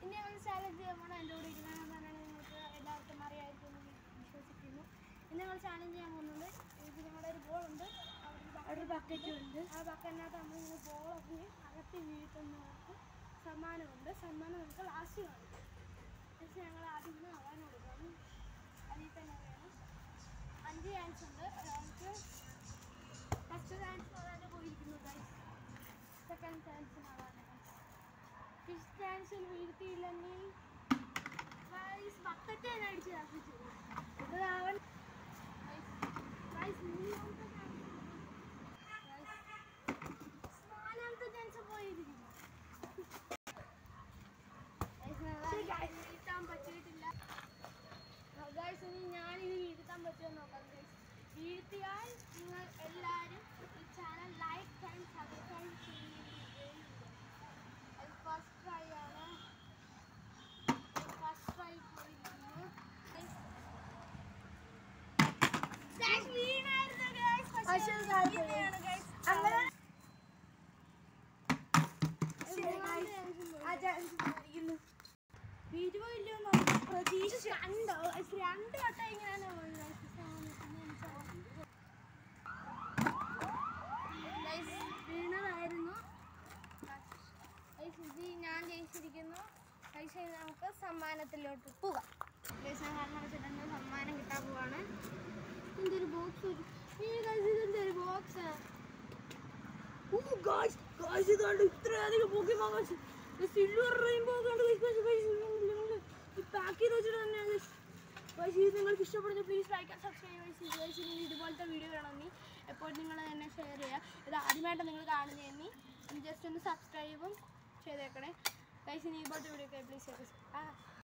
ഇനി ഞങ്ങൾ ചാലഞ്ച് ചെയ്യാൻ പോകണം എൻ്റെ കൂടെ ഇരിക്കണമെന്ന് പറഞ്ഞാൽ നിങ്ങൾക്ക് എല്ലാവർക്കും അറിയാമായിരിക്കും എന്ന് വിശ്വസിക്കുന്നു ഇനി ഞങ്ങൾ ചാലഞ്ച് ചെയ്യാൻ പോകുന്നത് ഇത് ഞങ്ങളുടെ ഒരു ബോൾ ഉണ്ട് അവിടെ ഒരു ബക്കറ്റ് ഉണ്ട് ആ ബക്കറ്റിനകത്ത് നമ്മൾ ഇങ്ങനെ ബോളൊക്കെ അകത്ത് വീഴ്ത്തുന്നവർക്ക് സമ്മാനമുണ്ട് സമ്മാനം നമുക്ക് ലാസ്റ്റ് കാണിക്കും പക്ഷേ ഞങ്ങൾ ആദ്യം നിന്ന് അവൻ കൊടുക്കണം അതിൽ തന്നെ വേണം അഞ്ച് ചാൻസ് ഉണ്ട് ഒരാൾക്ക് ഫസ്റ്റ് ചാൻസ് അതാണ് പോയിരിക്കുന്നത് സെക്കൻഡ് ചാൻസ് അതാണ് ഫിഫ്ത് ചാൻസിൽ വീഴ്ത്തിയില്ലെങ്കിൽ ബക്കറ്റ് തന്നെ അടിച്ച് തപ്പിച്ചു ഇത് അവൻ മൂന്നാമത്തെ നാലാമത്തെ ചാൻസ് പോയിരിക്കുന്നു വീഴ്ത്താൻ പറ്റിയിട്ടില്ല ഗൈസ് ഇനി ഞാനിത് വീഴ്ത്താൻ പറ്റുമോ നോക്കാം ഗൈസ് വീഴ്ത്തിയാൽ നിങ്ങൾ എല്ലാവരും ഈ ചാനൽ ലൈക്ക് ആൻഡ് സബ്സ്ക്രൈബ് ചെയ്യുകയും അത് ഫസ്റ്റ് ട്രൈ ആണ് ഫസ്റ്റ് ട്രൈ പോയിരിക്കുന്നു Guys, വീണായിരുന്നു guys. പക്ഷേ വീണതാണ് guys. അങ്ങനെ വീഴുപോയില്ലോ പ്രതീക്ഷ കണ്ടോ രണ്ട് വട്ടം ഇങ്ങനെയാണ് വീണതായിരുന്നു Guys, ഇത് ഞാൻ ജയിച്ചിരിക്കുന്നു പൈസ നമുക്ക് സമ്മാനത്തിലോട്ട് പോകാം പൈസ വെച്ചിട്ടുണ്ട് സമ്മാനം കിട്ടാൻ പോവാണ് എന്തൊരു ബോക്സ് ഇതെന്തൊരു ബോക്സ് ഓ ഗായ്സ് ഗായ്സ് ഇതാണ്ട് ഇത്രയധികം പോക്കിമോൻ ഗായ്സ് സിൽവർ റെയിൻബോ കണ്ട് ഗായ്സ് ഗായ്സ് ഈ പാക്ക് ചെയ്ത് വെച്ചിട്ട് തന്നെ ഗായ്സ് ഗായ്സ് ഇത് നിങ്ങൾക്ക് ഇഷ്ടപ്പെടുന്ന please like and subscribe guys guys ഇനി ഇതുപോലത്തെ വീഡിയോ വേണമെങ്കിൽ എപ്പോഴും നിങ്ങൾ തന്നെ ഷെയർ ചെയ്യുക ഇത് ആദ്യമായിട്ട് നിങ്ങൾ കാണുന്നതെങ്കിൽ ജസ്റ്റ് ഒന്ന് സബ്സ്ക്രൈബും ചെയ്തേക്കണേ ഗൈസ് ഇനി ഇതുപോലത്തെ വീഡിയോ ഒക്കെ പ്ലീസ് ആ